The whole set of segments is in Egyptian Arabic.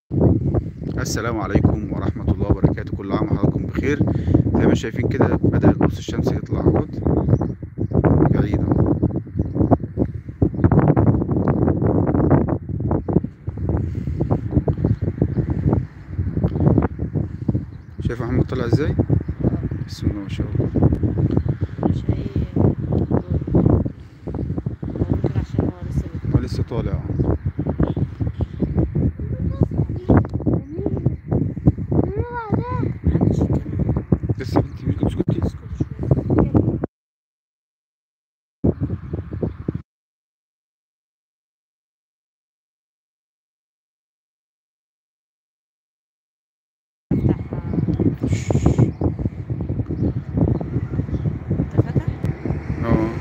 السلام عليكم ورحمة الله وبركاته كل عام وحضراتكم بخير زي ما شايفين كده بدأ القرص الشمسي يطلع اهوت بعيد اهو شايف محمد طلع ازاي بسم الله ما شاء الله مش هي دول أو ممكن عشان هو لسه بيطلع هو لسه طالع اهو محدش يتكلم لسه بنتي مش اسكتي افتح انت فاتح اه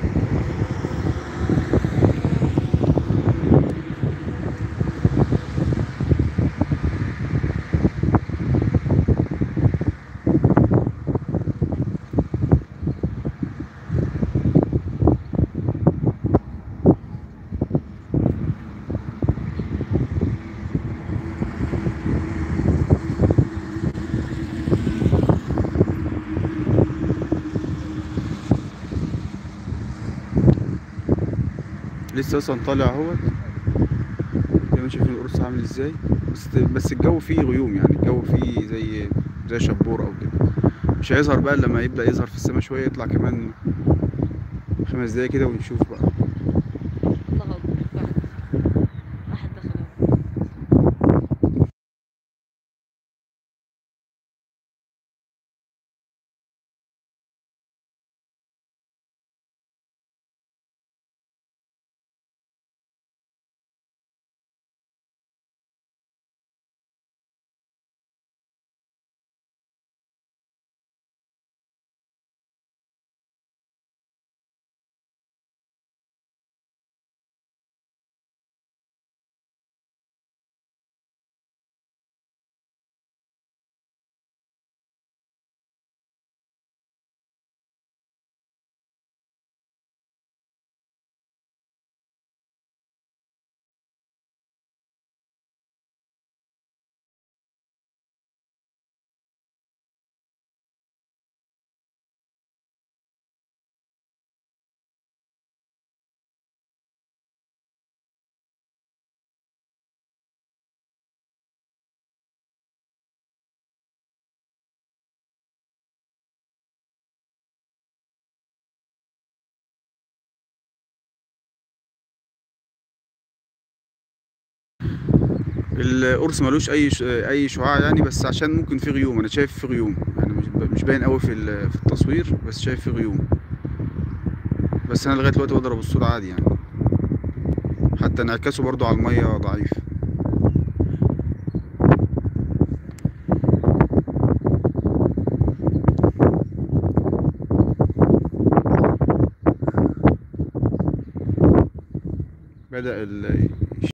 لسه اصلا طالع اهوت زي ما شايفين القرص عامل ازاي بس بس الجو فيه غيوم يعني الجو فيه زي زي شبور او كده مش هيظهر بقى لما يبدأ يظهر في السماء شوية يطلع كمان خمس دقايق كده ونشوف بقى الله اكبر واحد دخل واحد دخل أهو. القرص ملوش اي ش... اي شعاع يعني بس عشان ممكن في غيوم انا شايف في غيوم يعني مش مش باين قوي في ال- في التصوير بس شايف في غيوم بس انا لغايه دلوقتي بقدر ابص له عادي يعني حتى انعكاسه برضو على الميه ضعيف بدأ ال...